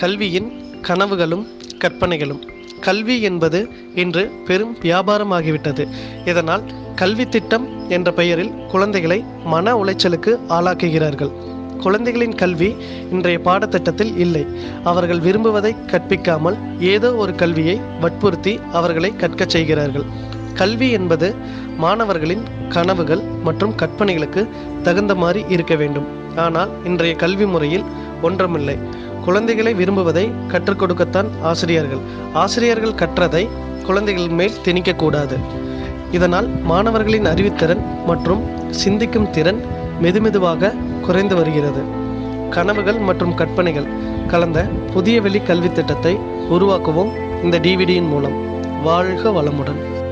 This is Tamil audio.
கல்வியின் கனவுகளும் கற்பனைகளும் கல்வி என்பது இன்று பெரும் வியாபாரமாகிவிட்டது இதனால் கல்வி திட்டம் என்ற பெயரில் குழந்தைகளை மன உளைச்சலுக்கு ஆளாக்குகிறார்கள் குழந்தைகளின் கல்வி இன்றைய பாடத்திட்டத்தில் இல்லை அவர்கள் விரும்புவதை கற்பிக்காமல் ஏதோ ஒரு கல்வியை வற்புறுத்தி அவர்களை கற்கச் செய்கிறார்கள் கல்வி என்பது மாணவர்களின் கனவுகள் மற்றும் கற்பனைகளுக்கு தகுந்த மாதிரி இருக்க வேண்டும் ஆனால் இன்றைய கல்வி முறையில் ஒன்றுமில்லை குழந்தைகளை விரும்புவதை கற்றுக் கொடுக்கத்தான் ஆசிரியர்கள் ஆசிரியர்கள் கற்றதை குழந்தைகள் மேல் திணிக்கக்கூடாது இதனால் மாணவர்களின் அறிவுத்திறன் மற்றும் சிந்திக்கும் திறன் மெதுமெதுவாக குறைந்து வருகிறது கனவுகள் மற்றும் கற்பனைகள் கலந்த புதிய வெளி கல்வி திட்டத்தை உருவாக்குவோம் இந்த டிவிடியின் மூலம் வாழ்க வளமுடன்